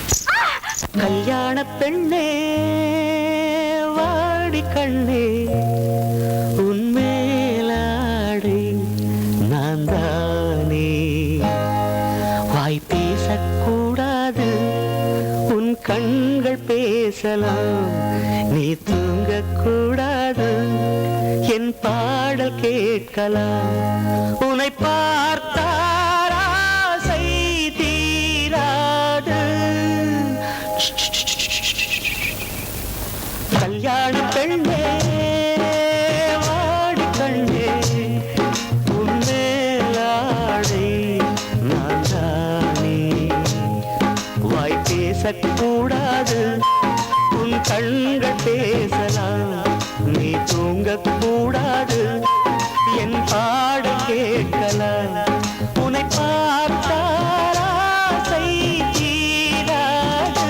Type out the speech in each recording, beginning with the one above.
கல்யாண பெண்ணே வாடி கண்ணே உன்மேலாடை நான் தானே வாய் பேசக்கூடாது உன் கண்கள் பேசலாம் நீ தூங்கக்கூடாது என் பாடல் கேட்கலாம் உன்னை பார்த்தால் ஆசை தீராது கல்யாண பெண்ணே வாடி கண்ணே உன்மேலாடை நான் தானே வாய் பேசக்கூடாது உன் கண்கள் பேசலாம் நீ தூங்கக்கூடாது என் பாட கேட்கலாம் உன்னை பார்த்தால் ஆசை தீராது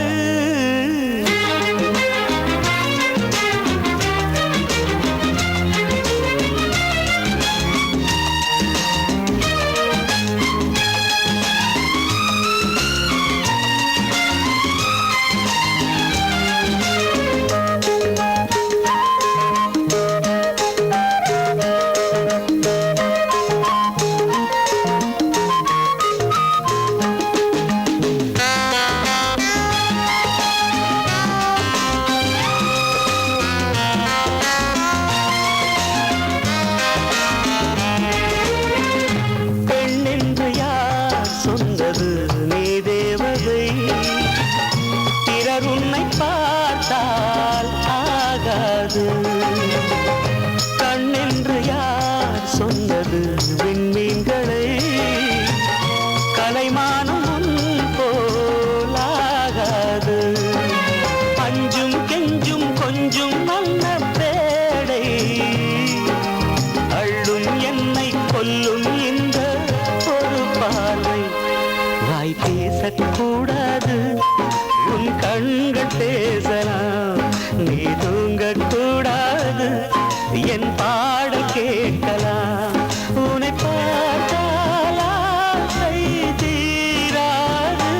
பெண் என்று யார் சொன்னது நீ தேவதை பிறர் உன்னை பார்த்தால் ஆகாது கண் என்று யார் சொன்னது விண்மீன்களை கலைமானம் உன் போலாகாது அஞ்சும் கெஞ்சும் கொஞ்சும் நல்ல பேடை அள்ளும் என்னை கொல்லும் இந்த ஒரு பார்வை வாய் பேசக்கூடாது உன் கண்கள் பேசலாம் நீ தூங்கக்கூடாது என் பாடல் கேட்கலாம் உன்னை பார்த்தால் ஆசை தீராது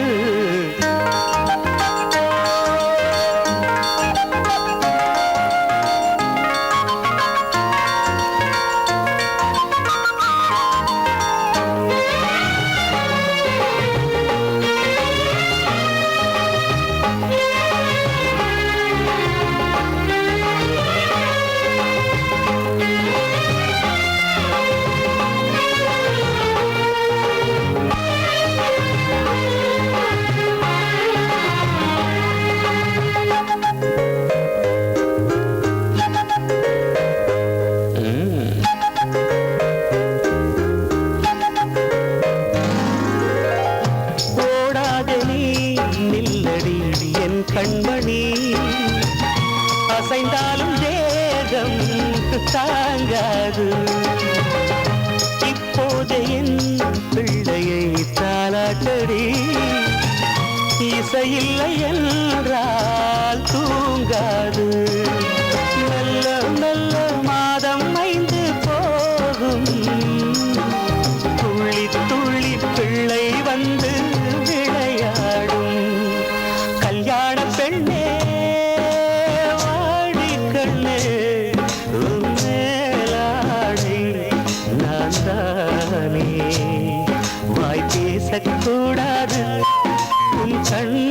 ஓடாத நீ நில்லடி என் கண்மணி அசைந்தாலும் தேகம் தாங்காது இப்போது என் பிள்ளையை தாலாட்டடி இசையில்லை என்றால் தூங்காது நல்ல நல்ல மாதம் ஐந்து போகும் துள்ளி துள்ளி பிள்ளை வந்து விளையாடும் கல்யாண பெண்ணே வாடி கண்ணே உன் மேலாடை நான் தானே வாய் பேசக்கூடாது உன் கண்